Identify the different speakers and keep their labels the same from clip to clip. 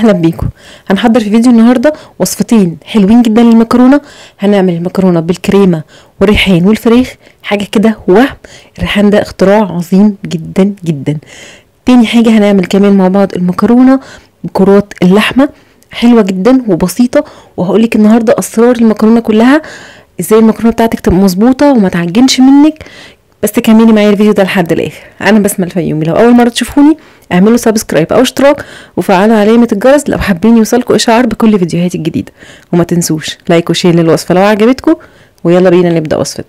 Speaker 1: اهلا بيكم هنحضر في فيديو النهارده وصفتين حلوين جدا للمكرونه هنعمل المكرونه بالكريمه والريحان والفراخ حاجه كده وهم الريحان ده اختراع عظيم جدا جدا تاني حاجه هنعمل كمان مع بعض المكرونه بكرات اللحمه حلوه جدا وبسيطه وهقولك النهارده اسرار المكرونه كلها ازاي المكرونه بتاعتك تبقى مظبوطه وما تعجنش منك بس كملي معايا الفيديو ده لحد الاخر انا بسمة الفيومي لو اول مره تشوفوني اعملوا سبسكرايب او اشتراك وفعلوا علامه الجرس لو حابين يوصلكوا اشعار بكل فيديوهاتي الجديده وما تنسوش لايك وشير للوصفه لو عجبتكم ويلا بينا نبدا وصفتنا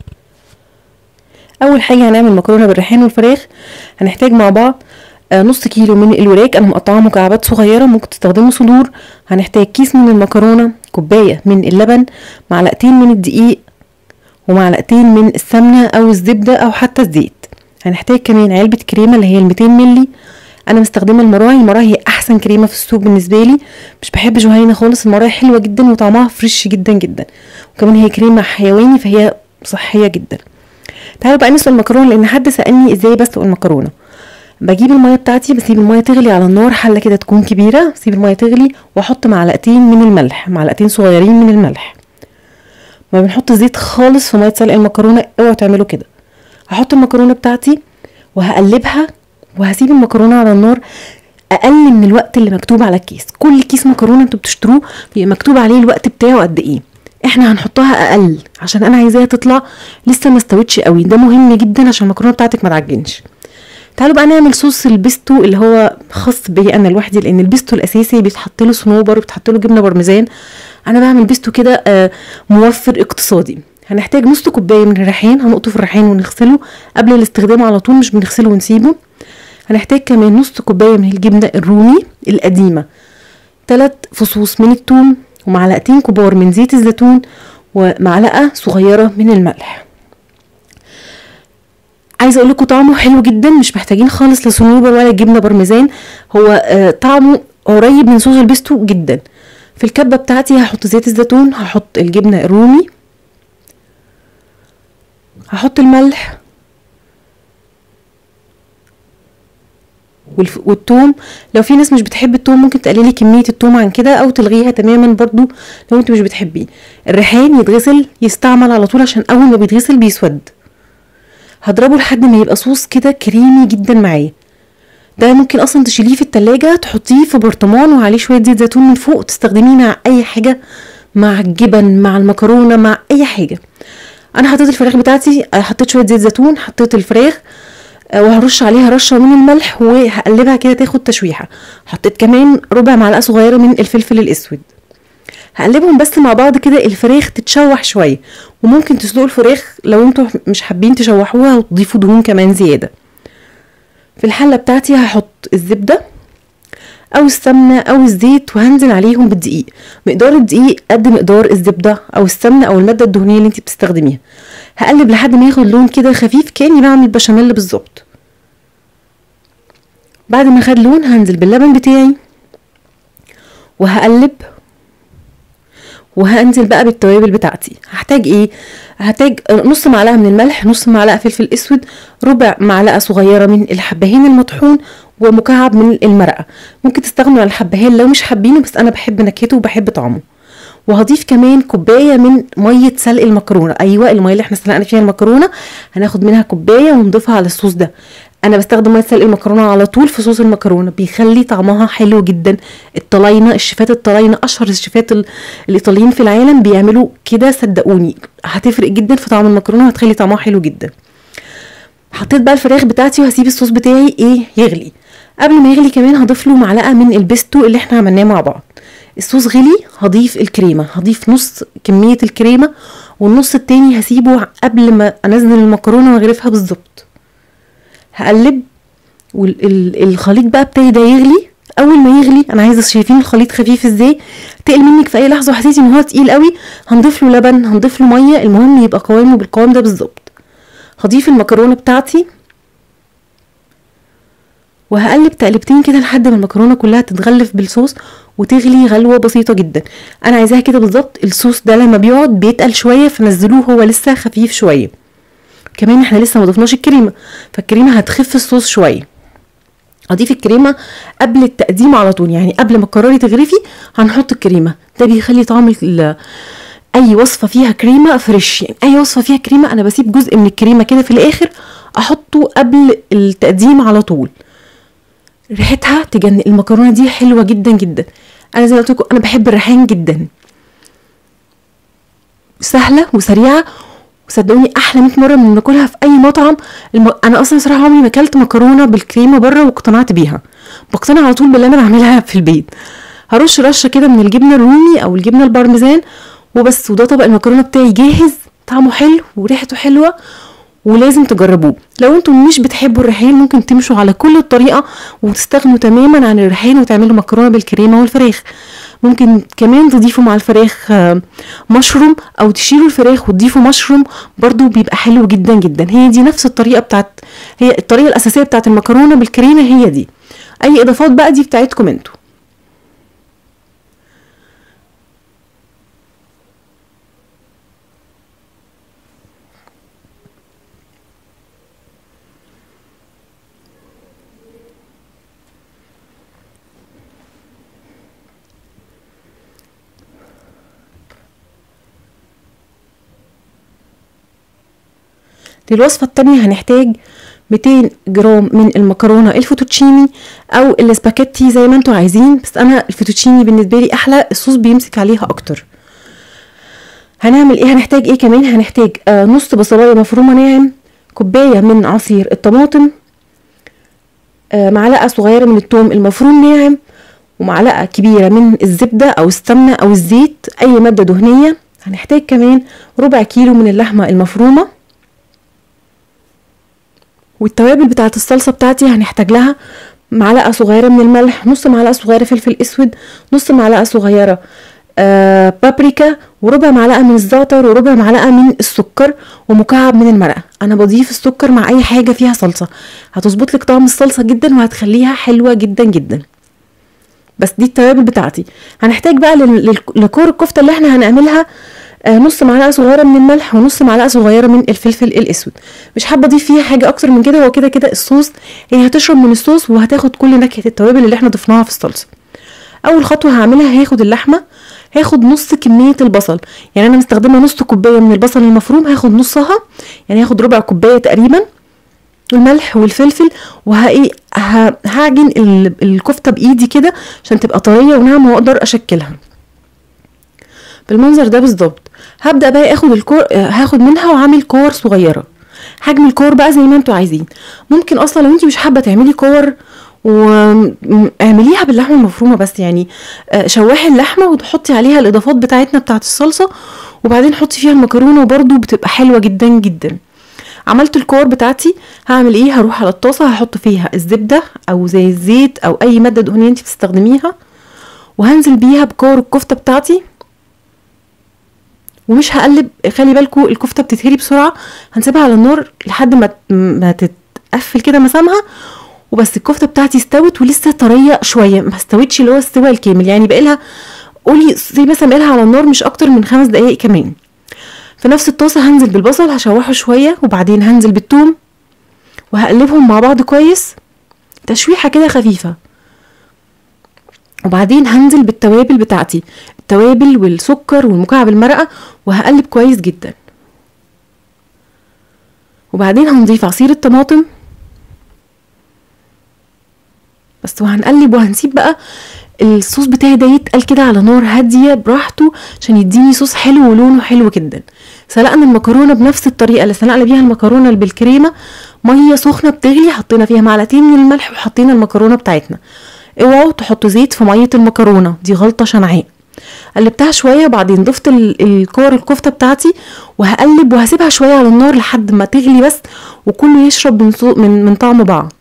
Speaker 1: اول حاجه هنعمل مكرونه بالريحان والفراخ هنحتاج مع بعض آه، نص كيلو من الوراك انا مقطعاها مكعبات صغيره ممكن تستخدموا صدور هنحتاج كيس من المكرونه كوبايه من اللبن معلقتين من الدقيق ومعلقتين من السمنه او الزبده او حتى الزيت هنحتاج كمان علبه كريمه اللي هي ال 200 مللي انا مستخدمه المراعي المراعي هي احسن كريمه في السوق بالنسبه لي مش بحب جهينه خالص المراعي حلوه جدا وطعمها فريش جدا جدا وكمان هي كريمه حيواني فهي صحيه جدا تعالوا بقى نسلق المكرونه لان حد سالني ازاي بسلق المكرونه بجيب الميه بتاعتي بسيب الميه تغلي على النار حله كده تكون كبيره بسيب الميه تغلي واحط معلقتين من الملح معلقتين صغيرين من الملح ما بنحط زيت خالص في ميه سلق المكرونه اوعوا تعملوا كده هحط المكرونه بتاعتي وهقلبها وهسيب المكرونه على النار اقل من الوقت اللي مكتوب على الكيس كل كيس مكرونه انتوا بتشتروه بيبقى مكتوب عليه الوقت بتاعه قد ايه احنا هنحطها اقل عشان انا عايزاها تطلع لسه ما استوتش قوي ده مهم جدا عشان المكرونه بتاعتك ما تعجنش تعالوا بقى نعمل صوص البيستو اللي هو خاص بي انا لوحدي لان البيستو الاساسي بيتحط له صنوبر وبيتحط له جبنه بارميزان انا بعمل بيستو كده آه، موفر اقتصادي هنحتاج نص كوبايه من الريحان هنقطف الريحان ونغسله قبل الاستخدام على طول مش بنغسله ونسيبه هنحتاج كمان نص كوبايه من الجبنه الرومي القديمه ثلاث فصوص من الثوم ومعلقتين كبار من زيت الزيتون ومعلقه صغيره من الملح عايزه اقول لكم طعمه حلو جدا مش محتاجين خالص لا صنوبر ولا جبنه بارميزان هو آه، طعمه قريب من صوص البيستو جدا في الكبه بتاعتي هحط زيت الزيتون هحط الجبنه الرومي هحط الملح والف... والثوم لو في ناس مش بتحب الثوم ممكن تقللي كميه الثوم عن كده او تلغيها تماما برضو لو انت مش بتحبيه الريحان يتغسل يستعمل على طول عشان اول ما بيتغسل بيسود هضربه لحد ما يبقى صوص كده كريمي جدا معايا ده ممكن اصلا تشيليه في التلاجة تحطيه في برطمان وعليه شويه زيت زيتون من فوق تستخدميه مع اي حاجه مع الجبن مع المكرونه مع اي حاجه انا حطيت الفراخ بتاعتي آه، حطيت شويه زيت زيتون حطيت الفراخ آه، وهرش عليها رشه من الملح وهقلبها كده تاخد تشويحه حطيت كمان ربع معلقه صغيره من الفلفل الاسود هقلبهم بس مع بعض كده الفراخ تتشوح شويه وممكن تسلقوا الفراخ لو انتوا مش حابين تشوحوها وتضيفوا دهون كمان زياده في الحله بتاعتي هحط الزبده او السمنه او الزيت وهنزل عليهم بالدقيق مقدار الدقيق قد مقدار الزبده او السمنه او الماده الدهنيه اللي انت بتستخدميها هقلب لحد ما ياخد لون كده خفيف كاني بعمل بشاميل بالظبط بعد ما خد لون هنزل باللبن بتاعي وهقلب وهنزل بقى بالتوابل بتاعتي هحتاج ايه هحتاج نص معلقه من الملح نص معلقه فلفل اسود ربع معلقه صغيره من الحبهان المطحون ومكعب من المرقه ممكن تستغنوا عن الحبهان لو مش حابينه بس انا بحب نكهته وبحب طعمه وهضيف كمان كوبايه من ميه سلق المكرونه ايوه الميه اللي احنا سلقنا فيها المكرونه هناخد منها كوبايه ونضيفها على الصوص ده انا بستخدم ميه سلق المكرونه على طول في صوص المكرونه بيخلي طعمها حلو جدا الطلاينه الشيفات الطلاينه اشهر الشيفات ال- الايطاليين في العالم بيعملوا كده صدقوني هتفرق جدا في طعم المكرونه وهتخلي طعمها حلو جدا حطيت بقى الفراخ بتاعتي وهسيب الصوص بتاعي ايه يغلي قبل ما يغلي كمان هضيف له معلقه من البيستو اللي احنا عملناه مع بعض الصوص غلي هضيف الكريمه هضيف نص كميه الكريمه والنص التاني هسيبه قبل ما انزل المكرونه واغرفها بالظبط هقلب والخليط بقى بتاعي ده يغلي اول ما يغلي انا عايزه شايفين الخليط خفيف ازاي تقل منك في اي لحظه وحسيتي ان هو تقيل قوي هنضيف له لبن هنضيف له ميه المهم يبقى قوامه بالقوام ده بالظبط هضيف المكرونه بتاعتي وهقلب تقلبتين كده لحد ما المكرونه كلها تتغلف بالصوص وتغلي غلوه بسيطه جدا انا عايزاها كده بالظبط الصوص ده لما بيقعد بيتقل شويه فنزلوه هو لسه خفيف شويه كمان احنا لسه ما ضفناش الكريمه فالكريمه هتخف الصوص شويه هضيف الكريمه قبل التقديم على طول يعني قبل ما تقرري تغرفي هنحط الكريمه ده بيخلي طعم ال- اي وصفه فيها كريمه فريش يعني اي وصفه فيها كريمه انا بسيب جزء من الكريمه كده في الاخر احطه قبل التقديم على طول ريحتها تجنن المكرونه دي حلوه جدا جدا انا زي ما قلت لكم انا بحب الريحان جدا سهله وسريعه وصدقوني احلى 100 مره من ناكلها في اي مطعم الم... انا اصلا صراحه عمري ما اكلت مكرونه بالكريمه بره واقتنعت بيها بقتنع على طول باللي انا بعملها في البيت هرش رشه كده من الجبنه الرومي او الجبنه البارميزان وبس وده طبق المكرونه بتاعي جاهز طعمه حلو وريحته حلوه ولازم تجربوه لو انتم مش بتحبوا الريحان ممكن تمشوا على كل الطريقه وتستغنوا تماما عن الريحان وتعملوا مكرونه بالكريمه والفراخ ممكن كمان تضيفوا مع الفراخ آه، مشروم او تشيلوا الفراخ وتضيفوا مشروم برضو بيبقى حلو جدا جدا هي دي نفس الطريقه بتاعت هي الطريقه الاساسيه بتاعت المكرونه بالكريمه هي دي اي اضافات بقى دي بتاعتكم انتوا للوصفة التانية هنحتاج 200 جرام من المكرونة الفوتوتشيني او الاسباجيتي زي ما انتوا عايزين بس انا الفوتوتشيني بالنسبة لي احلى الصوص بيمسك عليها اكتر هنعمل ايه هنحتاج ايه كمان هنحتاج آه نص بصلاية مفرومة ناعم كوباية من عصير الطماطم آه معلقة صغيرة من الثوم المفروم ناعم ومعلقة كبيرة من الزبدة أو السمنة أو الزيت أي مادة دهنية هنحتاج كمان ربع كيلو من اللحمة المفرومة والتوابل بتاعة الصلصة بتاعتي هنحتاج لها معلقة صغيرة من الملح نص معلقة صغيرة فلفل اسود نص معلقة صغيرة آه بابريكا وربع معلقة من الزعتر وربع معلقة من السكر ومكعب من المرقة انا بضيف السكر مع اي حاجة فيها صلصة هتظبط لك طعم الصلصة جدا وهتخليها حلوة جدا جدا بس دي التوابل بتاعتي هنحتاج بقى لل- لل- لكور الكفتة اللي احنا هنعملها آه، نص معلقه صغيره من الملح ونص معلقه صغيره من الفلفل الاسود مش حابه اضيف فيها حاجه اكتر من كده هو كده كده الصوص هي هتشرب من الصوص وهتاخد كل نكهه التوابل اللي احنا ضفناها في الصلصه اول خطوه هعملها هاخد اللحمه هاخد نص كميه البصل يعني انا مستخدمه نص كوبايه من البصل المفروم هاخد نصها يعني هاخد ربع كوبايه تقريبا الملح والفلفل وهايه ه- هعجن ال- الكفته بايدي كده عشان تبقى طريه وناعمه واقدر اشكلها بالمنظر ده بالظبط هبدا بقى اخد الكور آه، هاخد منها واعمل كور صغيره حجم الكور بقى زي ما انتوا عايزين ممكن اصلا لو انت مش حابه تعملي كور واعمليها باللحمه المفرومه بس يعني آه، شوحي اللحمه وتحطي عليها الاضافات بتاعتنا بتاعت الصلصه وبعدين حطي فيها المكرونه وبرده بتبقى حلوه جدا جدا عملت الكور بتاعتي هعمل ايه هروح على الطاسه هحط فيها الزبده او زي الزيت او اي ماده دهنيه انت بتستخدميها وهنزل بيها بكور الكفته بتاعتي ومش هقلب خلي بالكو الكفته بتتهري بسرعه هنسيبها على النار لحد ما ما تتقفل كده مسامها وبس الكفته بتاعتي استوت ولسه طريه شويه ما استوتش اللي هو السوا الكامل يعني بقالها قولي زي مثلا بقالها على النار مش اكتر من خمس دقايق كمان في نفس الطاسه هنزل بالبصل هشوحه شويه وبعدين هنزل بالثوم وهقلبهم مع بعض كويس تشويحه كده خفيفه وبعدين هنزل بالتوابل بتاعتي التوابل والسكر والمكعب المرقه وهقلب كويس جدا وبعدين هنضيف عصير الطماطم بس وهنقلب وهنسيب بقى الصوص بتاعي ده يتقل كده على نار هاديه براحته عشان يديني صوص حلو ولونه حلو جدا سلقنا المكرونه بنفس الطريقه اللي سلقنا بيها المكرونه اللي بالكريمه ميه سخنه بتغلي حطينا فيها معلقتين من الملح وحطينا المكرونه بتاعتنا اوعوا تحطوا زيت في ميه المكرونه دي غلطه شنعاء قلبتها شويه وبعدين ضفت ال- الكور الكفته بتاعتي وهقلب وهسيبها شويه على النار لحد ما تغلي بس وكله يشرب من صو- من من طعم بعض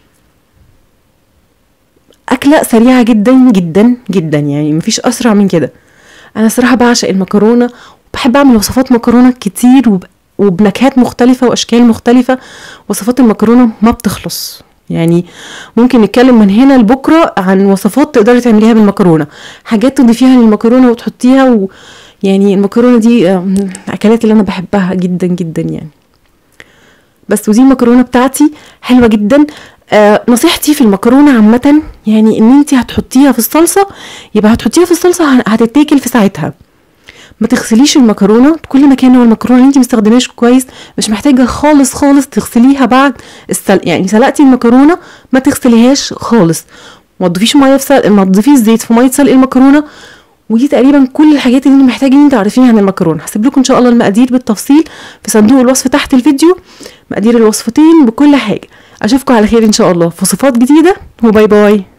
Speaker 1: اكله سريعه جدا جدا جدا يعني مفيش اسرع من كده انا صراحه بعشق المكرونه وبحب اعمل وصفات مكرونه كتير وب... وبنكهات مختلفه واشكال مختلفه وصفات المكرونه ما بتخلص يعني ممكن نتكلم من هنا لبكره عن وصفات تقدري تعمليها بالمكرونه حاجات تضيفيها للمكرونه وتحطيها و... يعني المكرونه دي آه، من الاكلات اللي انا بحبها جدا جدا يعني بس ودي المكرونه بتاعتي حلوه جدا آه نصيحتي في المكرونه عامه يعني ان انت هتحطيها في الصلصه يبقى هتحطيها في الصلصه ه- هتتاكل في ساعتها ما تغسليش المكرونه كل ما كان هو المكرونه اللي انت مستخدماش كويس مش محتاجه خالص خالص تغسليها بعد السلق يعني سلقتي المكرونه ما تغسليهاش خالص ما تضيفيش ميه في سلق ما تضيفيش زيت في ميه سلق المكرونه ودي تقريبا كل الحاجات اللي انت محتاجه ان انت تعرفيها عن المكرونه هسيب لكم ان شاء الله المقادير بالتفصيل في صندوق الوصف تحت الفيديو مقادير الوصفتين بكل حاجه اشوفكم على خير ان شاء الله في وصفات جديده وباي باي